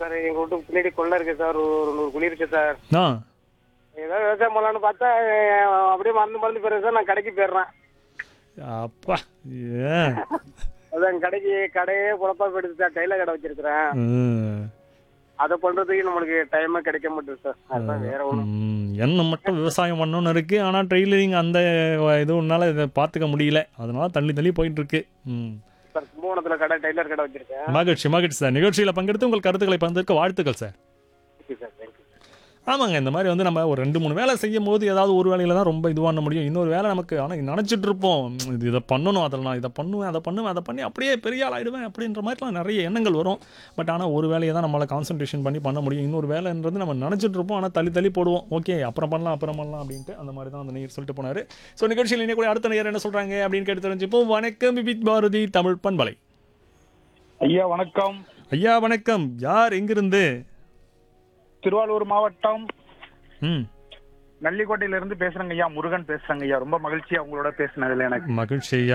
Sir எங்க வீட்டுக்கு பின்னாடி கொள்ள இருக்கு சார் ஒரு நூறு குழி இருக்கு சார் ஆ ஏதாவது விவசாயம் பண்ணலாம்னு பார்த்தா அஹ், அப்படியே மறந்து மறந்து போயிடுது சார் நான் கடைக்கு போயிடுறேன் அப்பா ஏன் அதான் கடைக்கு கடையே குழப்பா போயிடுது சார் டைலர் கடை வச்சிருக்கிறேன் ம். அதை பண்றதுக்கு நம்மளுக்கு டைமே கிடைக்க மாட்டேது சார் அதுதான் வேற ஒண்ணும் ம், என்ன மட்டும் விவசாயம் பண்ணணும்னு இருக்கு ஆனால் ட்ரெயிலரிங் அந்த இது உன்னால இதை பார்த்துக்க முடியல அதனால தள்ளி தள்ளி போயிட்டு இருக்கு ம் சார் கும்பகோணத்துல கடை டைலர் கடை வச்சிருக்கேன் மகிழ்ச்சி மகிழ்ச்சி சார் நிகழ்ச்சியில் பங்கெடுத்து உங்கள் கருத்துக்களை பகிர்ந்ததற்கு வாழ்த்துக்கள் சார் ஓகே சார் தேங்க்யூ ஆமாங்க இந்த மாதிரி வந்து நம்ம ஒரு ரெண்டு மூணு வேலை செய்யும் போது ஏதாவது ஒரு வேலையில தான் ரொம்ப இது பண்ண முடியும் இன்னொரு வேலை நமக்கு ஆனால் நினச்சிட்டு இருப்போம் ம், இது இதை பண்ணணும் அதில் நான் இதை பண்ணுவேன் அதை பண்ணுவேன் அதை பண்ணி அப்படியே பெரிய ஆள் ஆயிடுவேன் அப்படின்ற மாதிரிலாம் நிறைய எண்ணங்கள் வரும் பட் ஆனால் ஒரு வேலையை தான் நம்மளால் கான்சன்ட்ரேஷன் பண்ணி பண்ண முடியும் இன்னொரு வேலைன்றது நம்ம நினச்சிட்டு இருப்போம் ஆனால் தள்ளி தள்ளி போடுவோம் ஓகே அப்புறம் பண்ணலாம் அப்புறம் பண்ணலாம் அப்படின்ட்டு அந்த மாதிரி தான் அந்த நேயர் சொல்லிட்டு போனார் ஸோ நிகழ்ச்சியில் இன்னைக்கு கூட அடுத்த நேயர் என்ன சொல்கிறாங்க அப்படின்னு கேட்டு தெரிஞ்சுப்போம் வணக்கம் விபித் பாரதி தமிழ் பண்பலை ஐயா வணக்கம் ஐயா வணக்கம் யார் எங்கிருந்து திருவாரூர் மாவட்டம் ம் நல்லிக்கோட்டையில இருந்து பேசுறேங்க ஐயா முருகன் பேசுறேங்க ஐயா ரொம்ப மகிழ்ச்சியா உங்களோட பேசினதுல எனக்கு மகிழ்ச்சி ஐயா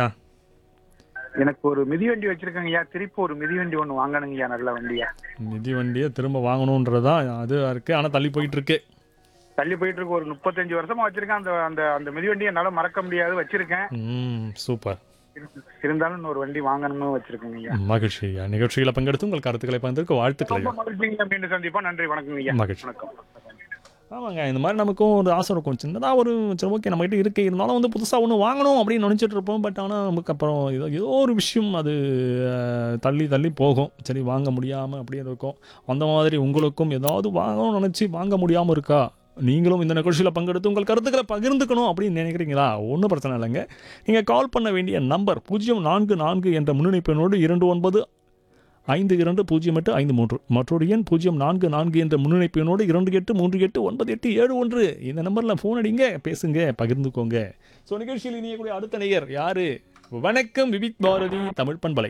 எனக்கு ஒரு மிதிவண்டி வச்சிருக்கேங்க ஐயா திருப்பி ஒரு மிதிவண்டி ஒண்ணு வாங்கணுங்க ஐயா நல்ல வண்டியா நிதி வண்டியை திரும்ப வாங்கணுன்றதா அது இருக்கு ஆனால் தள்ளி போயிட்டு இருக்கு தள்ளி போயிட்டு இருக்கு ஒரு முப்பத்தஞ்சு வருஷமா வச்சிருக்கேன் அந்த அந்த அந்த மிதிவண்டியை என்னால மறக்க முடியாது வச்சிருக்கேன் ம் சூப்பர் இருந்தாலும் இன்னொரு வண்டி வாங்கணும்னு வச்சிருக்கேங்க ஐயா மகிழ்ச்சி ஐயா நிகழ்ச்சியில் பங்கெடுத்து உங்கள் கருத்துக்களை பகிர்ந்ததற்கு வாழ்த்துக்கள் ரொம்ப ஐயா மகிழ்ச்சிங்க மீண்டும் சந்திப்போம் நன்றி வணக்கங்க ஐயா மகிழ்ச்சி. வணக்கம் ஆமாங்க இந்த மாதிரி நமக்கும் ஒரு ஆசை இருக்கும் சின்னதாக ஒரு சரி ஓகே நம்மகிட்ட இருக்கு இருந்தாலும் வந்து புதுசாக ஒன்று வாங்கணும் அப்படின்னு நினச்சிட்டு இருப்போம் பட் ஆனால் நமக்கு அப்புறம் ஏதோ ஏதோ ஒரு விஷயம் அது அஹ், தள்ளி தள்ளி போகும் சரி வாங்க முடியாமல் அப்படியே இருக்கும் அந்த மாதிரி உங்களுக்கும் ஏதாவது வாங்கணும்னு நினச்சி வாங்க முடியாமல் இருக்கா நீங்களும் இந்த நிகழ்ச்சியில் பங்கெடுத்து உங்கள் கருத்துக்களை பகிர்ந்துக்கணும் அப்படின்னு நினைக்கிறீங்களா ஒன்றும் பிரச்சனை இல்லைங்க நீங்கள் கால் பண்ண வேண்டிய நம்பர் பூஜ்ஜியம் நான்கு நான்கு என்ற முன்னணிப்பெண்ணோடு இரண்டு ஒன்பது ஐந்து இரண்டு பூஜ்ஜியம் எட்டு ஐந்து மூன்று மற்றொரு எண் பூஜ்ஜியம் நான்கு நான்கு என்ற முன்னணிப்பு எண்ணோடு இரண்டு எட்டு மூன்று எட்டு ஒன்பது எட்டு ஏழு ஒன்று இந்த நம்பரில் ஃபோன் அடிங்க பேசுங்க பகிர்ந்துக்கோங்க ஸோ நிகழ்ச்சியில் இணையக்கூடிய அடுத்த நேயர் யாரு வணக்கம் விபித் பாரதி தமிழ் பண்பலை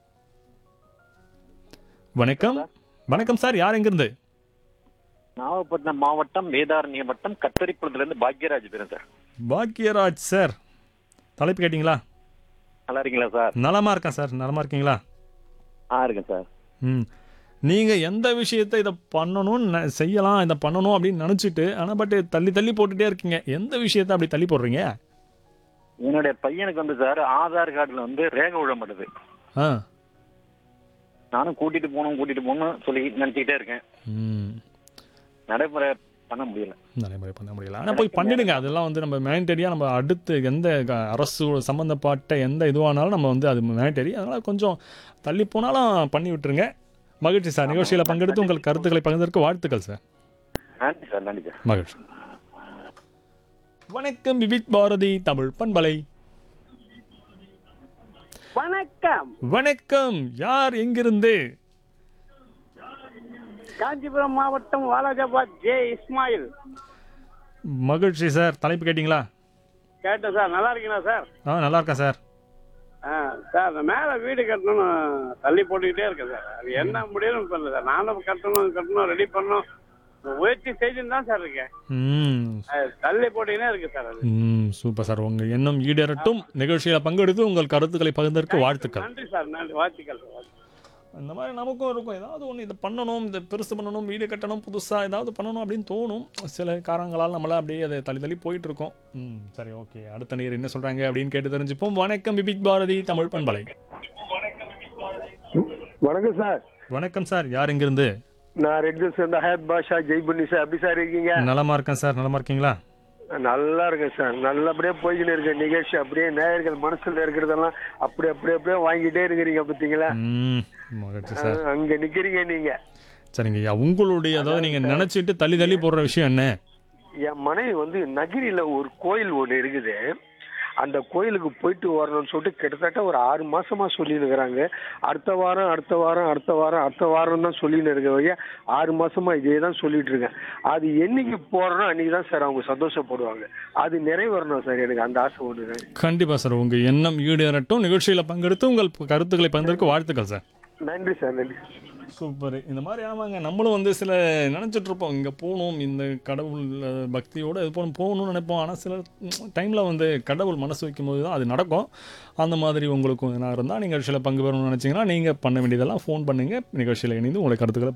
வணக்கம் வணக்கம் சார் யார் எங்கிருந்து நாகப்பட்டினம் மாவட்டம் வேதாரண்ய வட்டம் கத்தரிக்குளத்துலேருந்து பாக்யராஜ் பேரும் சார் பாக்யராஜ் சார் தலைப்பு கேட்டிங்களா நல்லா இருக்கீங்களா சார் நலமா இருக்கேன் சார் நலமா இருக்கீங்களா ஆ இருக்கேன் சார் ம் நீங்கள் எந்த விஷயத்தை இதை பண்ணணும்னு நெ- செய்யலாம் இதை பண்ணணும் அப்படின்னு நினச்சிட்டு ஆனால் பட் தள்ளி தள்ளி போட்டுட்டே இருக்கீங்க எந்த விஷயத்தை அப்படி தள்ளி போடுறீங்க என்னுடைய பையனுக்கு வந்து சார் ஆதார் கார்டுல வந்து ரேகை விழ மாட்டேது ஆ நானும் கூட்டிட்டு போகணும் கூட்டிட்டு போகணும் சொல்லி நினைச்சுக்கிட்டே இருக்கேன் ம் நடைமுறை பண்ண முடியல நடைமுறை பண்ண முடியல ஆனால் போய் பண்ணிடுங்க அதெல்லாம் வந்து நம்ம மேனிட்டரியாக நம்ம அடுத்து எந்த க- அரசு சம்மந்தப்பட்ட எந்த இதுவானாலும் நம்ம வந்து அது மேனிட்டரி அதனால் கொஞ்சம் தள்ளி போனாலும் பண்ணி விட்டுருங்க மகிழ்ச்சி சார் நிகழ்ச்சியில் பங்கெடுத்து உங்கள் கருத்துக்களை பகிர்ந்ததற்கு வாழ்த்துக்கள் சார் நன்றி சார் நன்றி சார் மகிழ்ச்சி வணக்கம் விவித் பாரதி தமிழ் பண்பலை வணக்கம் வணக்கம் யார் எங்கிருந்து காஞ்சிபுரம் மாவட்டம் வாலாஜாபாத் ஜே இஸ்மாயில் மகிழ்ச்சி சார் தலைப்பு கேட்டிங்களா கேட்டேன் சார் நல்லா இருக்கீங்களா சார் ஆ நல்லா இருக்கேன் சார் ஆ சார் நான் மேலே வீடு கட்டணும்னு தள்ளி போட்டுக்கிட்டே இருக்கேன் சார் அது என்ன முடியும்னு பண்ணல சார் நானும் கட்டணும் கட்டணும் ரெடி பண்ணணும் முயற்சி செஞ்சுன்னு தான் சார் இருக்கேன் ம் அது தள்ளி போட்டுக்கினே இருக்கு சார் அது ம் சூப்பர் சார் உங்கள் எண்ணம் ஈடேறட்டும் நிகழ்ச்சியில் பங்கெடுத்து உங்கள் கருத்துக்களை பகிர்ந்ததற்கு வாழ்த்துக்கள் நன்றி சார் நன்றி வாழ்த்துக்கள் வாழ்த்துக்கள். அந்த மாதிரி நமக்கும் இருக்கும் ஏதாவது ஒன்று இதை பண்ணணும் இந்த பெருசு பண்ணணும் வீடு கட்டணும் புதுசாக ஏதாவது பண்ணணும் அப்படின்னு தோணும் சில காரணங்களால் நம்மள அப்படியே அதை தள்ளி தள்ளி போயிட்டு இருக்கோம் ம் சரி ஓகே அடுத்த நேர் என்ன சொல்கிறாங்க அப்படின்னு கேட்டு தெரிஞ்சுப்போம் வணக்கம் விபிக் பாரதி தமிழ் பண்பலை வணக்கம் சார் வணக்கம் சார் யார் எங்கிருந்து நான் ரெட் ஹில்ஸ் சேர்ந்த ஹயத் பாஷா ஜெய்புன்னி சார் எப்படி சார் இருக்கீங்க நலமா இருக்கேன் சார் நலமா இருக்கீங்களா நல்லா இருக்கேன் சார் நல்லபடியா போய்கிட்டு இருக்க நிகழ்ச்சி அப்படியே நேயர்கள் மனசுல இருக்கிறதெல்லாம் அப்படி அப்படி அப்படியே வாங்கிட்டே இருக்கிறீங்க பார்த்தீங்களா ம் மகிழ்ச்சி சார் அஹ் அங்க நிக்கிறீங்க நீங்க சரிங்க ஐயா உங்களுடைய அதாவது நீங்கள் நினச்சிட்டு தள்ளி தள்ளி போடுற விஷயம் என்ன என் மனைவி வந்து நகிரில ஒரு கோயில் ஒன்று இருக்குது அந்த கோயிலுக்கு போயிட்டு வரணும்னு சொல்லிட்டு கிட்டத்தட்ட ஒரு ஆறு மாசமா சொல்லின்னு இருக்கிறாங்க அடுத்த வாரம் அடுத்த வாரம் அடுத்த வாரம் அடுத்த வாரம் தான் சொல்லின்னு இருக்க வழியா ஆறு மாசமா இதே தான் சொல்லிட்டு இருக்கேன் அது என்னைக்கு போறோம் அன்னைக்கு தான் சார் அவங்க சந்தோஷப்படுவாங்க அது நிறைவேறணும் சார் எனக்கு அந்த ஆசை ஒன்று கண்டிப்பாக சார் உங்கள் எண்ணம் ஈடேறட்டும் நிகழ்ச்சியில் பங்கெடுத்து உங்கள் கருத்துக்களை பகிர்ந்ததற்கு வாழ்த்துக்கள் சார் நன்றி சார் நன்றி சூப்பர் இந்த மாதிரி ஆமாங்க நம்மளும் வந்து சில நினச்சிட்டு இருப்போம் இங்கே போகணும் இந்த கடவுள் அஹ், பக்தியோட இது போகணும் போகணும்னு நினைப்போம் ஆனால் சில டைமில் வந்து கடவுள் மனசு வைக்கும்போது தான் அது நடக்கும் அந்த மாதிரி உங்களுக்கும் என்ன இருந்தால் நிகழ்ச்சியில் பங்கு பெறணும்னு நினச்சிங்கன்னா நீங்கள் பண்ண வேண்டியதெல்லாம் ஃபோன் பண்ணுங்கள் நிகழ்ச்சியில் இணைந்து உங்களை கருத்துக்களை